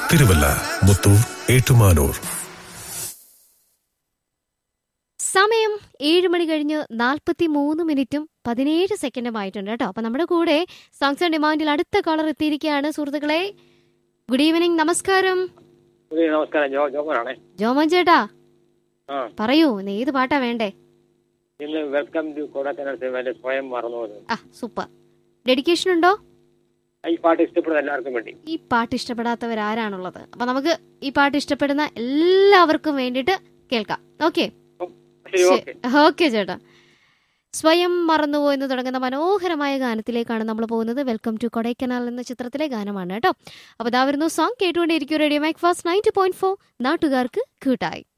തിരുവല്ല മുത്തൂർ ഏറ്റുമാനൂർ സമയം ഏഴ് മണി കഴിഞ്ഞ് നാൽപ്പത്തി മൂന്ന് മിനിറ്റും പതിനേഴ് സെക്കൻഡും ആയിട്ടുണ്ട് കേട്ടോ അപ്പൊ നമ്മുടെ കൂടെ സോങ്സ് ആൻഡ് ഡിമാൻഡിൽ അടുത്ത കളർ എത്തിയിരിക്കുകയാണ് സുഹൃത്തുക്കളെ ഗുഡ് ഈവനിങ് നമസ്കാരം ഉദയ, നമസ്കാരം ജോ ജോമനാണേ ജോമൻ ചേട്ടാ ആ പറയൂ ഇന്ന് ഏത് പാട്ടാ വേണ്ടേ ഇന്ന് വെൽക്കം ടു കൊടക്കനാൽ സിനിമയിലെ സ്വയം മറന്നു പോകുന്നത് ആ സൂപ്പർ ഡെഡിക്കേഷൻ ഉണ്ടോ ഈ പാട്ട് ഇഷ്ടപ്പെടുന്ന എല്ലാവർക്കും വേണ്ടി ഈ പാട്ട് ഇഷ്ടപ്പെടാത്തവരാരാണുള്ളത് അപ്പൊ നമുക്ക് ഈ പാട്ട് ഇഷ്ടപ്പെടുന്ന എല്ലാവർക്കും വേണ്ടിയിട്ട് കേൾക്കാം ഓക്കെ ശരി ഓക്കെ ഓക്കെ ചേട്ടാ സ്വയം മറന്നുപോ എന്ന് തുടങ്ങുന്ന മനോഹരമായ ഗാനത്തിലേക്കാണ് നമ്മൾ പോകുന്നത് വെൽക്കം ടു കൊടൈക്കനാൽ എന്ന ചിത്രത്തിലെ ഗാനമാണ് കേട്ടോ അപ്പോൾ ഇതാ വരുന്നു സോങ് കേട്ടുകൊണ്ടേയിരിക്കും radio Mac Fast ninety point four നാട്ടുകാർക്ക് കൂട്ടായി